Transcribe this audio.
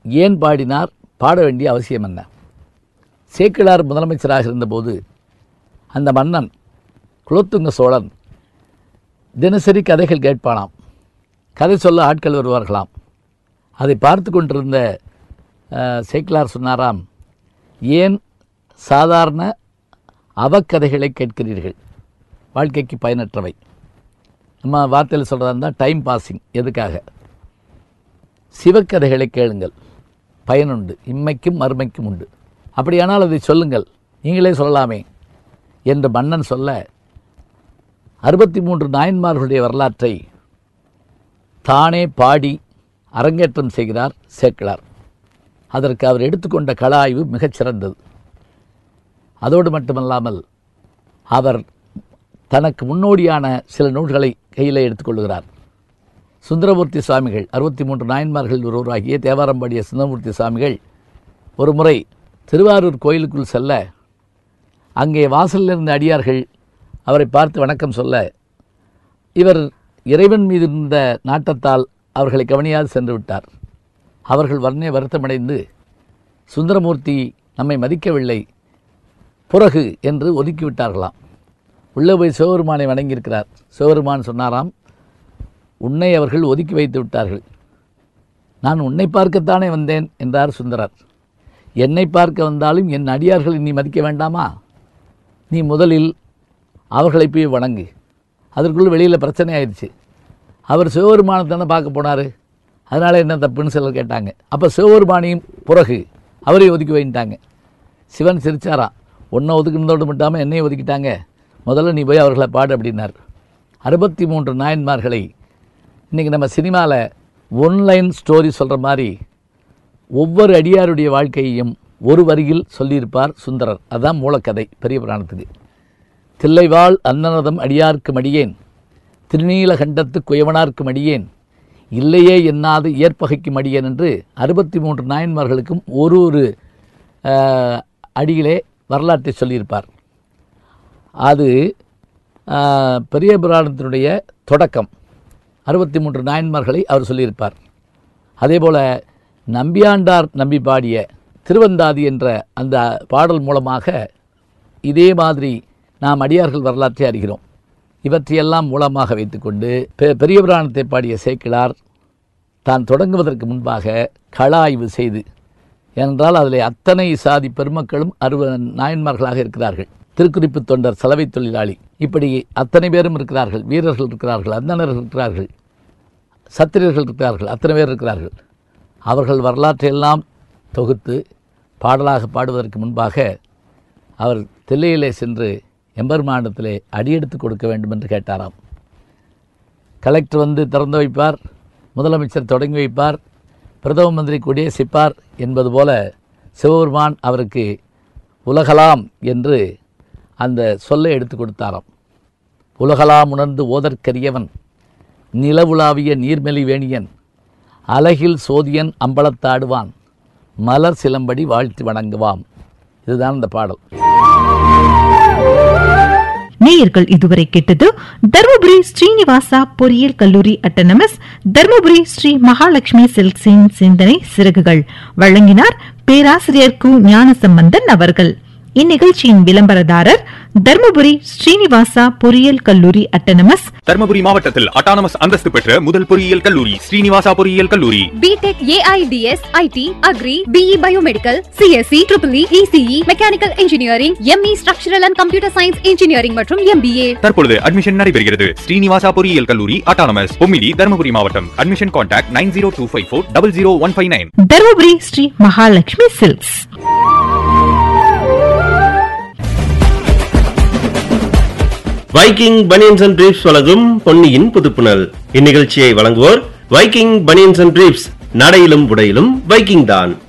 ஏன் பாடினார் பாட வேண்டிய அவசியம் என்ன சேக்கிழார் முதலமைச்சராக இருந்தபோது அந்த மன்னன் குலோத்துங்க சோழன் தினசரி கதைகள் கேட்பானாம் கதை சொல்ல ஆட்கள் வருவார்களாம் அதை பார்த்து கொண்டிருந்த அஹ், சேக்கிழார் சொன்னாராம் ஏன் சாதாரண அவக்கதைகளை கேட்கிறீர்கள் வாழ்க்கைக்கு பயனற்றவை நம்ம வார்த்தையில் சொல்கிறதா இருந்தால் டைம் பாசிங் எதுக்காக சிவக்கதைகளை கேளுங்கள் பயனுண்டு இம்மைக்கும் மறுமைக்கும் உண்டு அப்படியானால் அதை சொல்லுங்கள் நீங்களே சொல்லலாமே என்று மன்னன் சொல்ல அறுபத்தி மூன்று நாயன்மார்களுடைய வரலாற்றை தானே பாடி அரங்கேற்றம் செய்கிறார் சேக்கிழார் அதற்கு அவர் எடுத்துக்கொண்ட கள ஆய்வு மிகச் சிறந்தது அதோடு மட்டுமல்லாமல் அவர் தனக்கு முன்னோடியான சில நூல்களை கையில் எடுத்துக்கொள்கிறார் சுந்தரமூர்த்தி சுவாமிகள் அறுபத்தி மூன்று நாயன்மார்கள் ஒருவராகிய தேவாரம்பாடிய சுந்தரமூர்த்தி சுவாமிகள் ஒரு முறை திருவாரூர் கோயிலுக்குள் செல்ல அங்கே வாசலில் இருந்த அடியார்கள் அவரை பார்த்து வணக்கம் சொல்ல இவர் இறைவன் மீது இருந்த நாட்டத்தால் அவர்களை கவனியாது சென்று விட்டார் அவர்கள் வர்ணே வருத்தமடைந்து சுந்தரமூர்த்தி நம்மை மதிக்கவில்லை புறகு என்று ஒதுக்கிவிட்டார்களாம் உள்ளே போய் சிவபெருமானை வணங்கியிருக்கிறார் சிவபெருமான் சொன்னாராம் உன்னை அவர்கள் ஒதுக்கி வைத்து விட்டார்கள் நான் உன்னை பார்க்கத்தானே வந்தேன் என்றார் சுந்தரர் என்னை பார்க்க வந்தாலும் என் அடியார்களை நீ மதிக்க வேண்டாமா நீ முதலில் அவர்களை போய் வணங்கு அதற்குள்ள வெளியில் பிரச்சனை ஆயிடுச்சு அவர் சிவபெருமானை தானே பார்க்க போனார் அதனால் என்ன தப்புன்னு சிலர் கேட்டாங்க அப்போ சிவபெருமானையும் பிறகு அவரையும் ஒதுக்கி வைட்டாங்க சிவன் சிரிச்சாராம் ஒன்றை ஒதுக்குனதோடு மட்டும் என்னையும் ஒதுக்கிட்டாங்க முதல்ல நீ போய் அவர்களை பாடு அப்படின்னார் அறுபத்தி மூன்று நாயன்மார்களை இன்றைக்கி நம்ம சினிமாவில் ஒன்லைன் ஸ்டோரி சொல்கிற மாதிரி ஒவ்வொரு அடியாருடைய வாழ்க்கையையும் ஒரு வரியில் சொல்லியிருப்பார் சுந்தரர் அதுதான் மூலக்கதை பெரிய புராணத்துக்கு தில்லைவாள் அன்னனதம் அடியார்க்கு மடியேன் திருநீலகண்டத்து குயவனார்க்கு மடியேன் இல்லையே எண்ணாது ஏற்பகைக்கு மடியேன் என்று அறுபத்தி மூன்று நாயன்மார்களுக்கும் ஒரு ஒரு ஆஹ், அடியிலே வரலாற்றை சொல்லியிருப்பார் அது ஆஹ், பெரிய புராணத்தினுடைய தொடக்கம் அறுபத்தி மூன்று நாயன்மார்களை அவர் சொல்லியிருப்பார் அதேபோல நம்பியாண்டார் நம்பி பாடிய திருவந்தாதி என்ற அந்த பாடல் மூலமாக இதே மாதிரி நாம் அடியார்கள் வரலாற்றை அறிகிறோம் இவற்றையெல்லாம் மூலமாக வைத்துக்கொண்டு பெ- பெரிய புராணத்தை பாடிய சேக்கிழார் தான் தொடங்குவதற்கு முன்பாக கள ஆய்வு செய்து ஏனென்றால் அதில் அத்தனை சாதி பெருமக்களும் அறுவ நாயன்மார்களாக இருக்கிறார்கள் திருக்குறிப்பு தொண்டர் சலவை தொழிலாளி இப்படி அத்தனை பேரும் இருக்கிறார்கள் வீரர்கள் இருக்கிறார்கள் அந்தணர்கள் இருக்கிறார்கள் சத்திரியர்கள் இருக்கிறார்கள் அத்தனை பேர் இருக்கிறார்கள் அவர்கள் வரலாற்றையெல்லாம் தொகுத்து பாடலாக பாடுவதற்கு முன்பாக அவர் தில்லையிலே சென்று எம்பெருமானிடத்திலே அடியெடுத்து கொடுக்க வேண்டும் என்று கேட்டாராம் கலெக்டர் வந்து திறந்து வைப்பார் முதலமைச்சர் தொடங்கி வைப்பார் பிரதம மந்திரி கொடியேசிப்பார் என்பது போல சிவபெருமான் அவருக்கு உலகலாம் என்று அந்த சொல்லை எடுத்து கொடுத்தாராம் உலகலாம் உணர்ந்து ஓதற்கரியவன் நிலவுலாவிய நீர்மெலி வேணியன் அலகில் சோதியன் அம்பலத்தாடுவான் மலர் சிலம்படி வாழ்த்தி வணங்குவாம் இதுதான் இந்த பாடல் நேயர்கள் இதுவரை கேட்டது தருமபுரி ஸ்ரீனிவாசா பொறியியல் கல்லூரி அட்டனமஸ் தருமபுரி ஸ்ரீ மகாலட்சுமி சில்க்ஸின் சிந்தனை சிறகுகள் வழங்கினார் பேராசிரியர் கு ஞானசம்பந்தன் அவர்கள் இந்நிகழ்ச்சியின் விளம்பரதாரர் தருமபுரி ஸ்ரீனிவாசா பொறியியல் கல்லூரி அட்டனமஸ் தர்மபுரி மாவட்டத்தில் அட்டானமஸ் அந்தஸ்து பெற்ற முதல் பொறியியல் கல்லூரி ஸ்ரீனிவாசா பொறியியல் கல்லூரி BTech AIDS IT agri BE biomedical CSC triple ECE mechanical engineering ME structural and computer science engineering மற்றும் எம்பிஏ தற்பொழுது அட்மிஷன் நடைபெறுகிறது ஸ்ரீனிவாசா பொறியியல் கல்லூரி அட்டானமஸ் பொம்மிடி தர்மபுரி மாவட்டம் admission contact nine zero two five four double zero one five nine Dharmapuri Shri Mahalakshmi silks Viking banians and briefs வழங்கும் பொன்னியின் புதுப்புணல் இந்நிகழ்ச்சியை வழங்குவோர் வைக்கிங் பனியன்ஸ் அண்ட் பிரீப்ஸ் நடையிலும் உடையிலும் வைக்கிங் தான்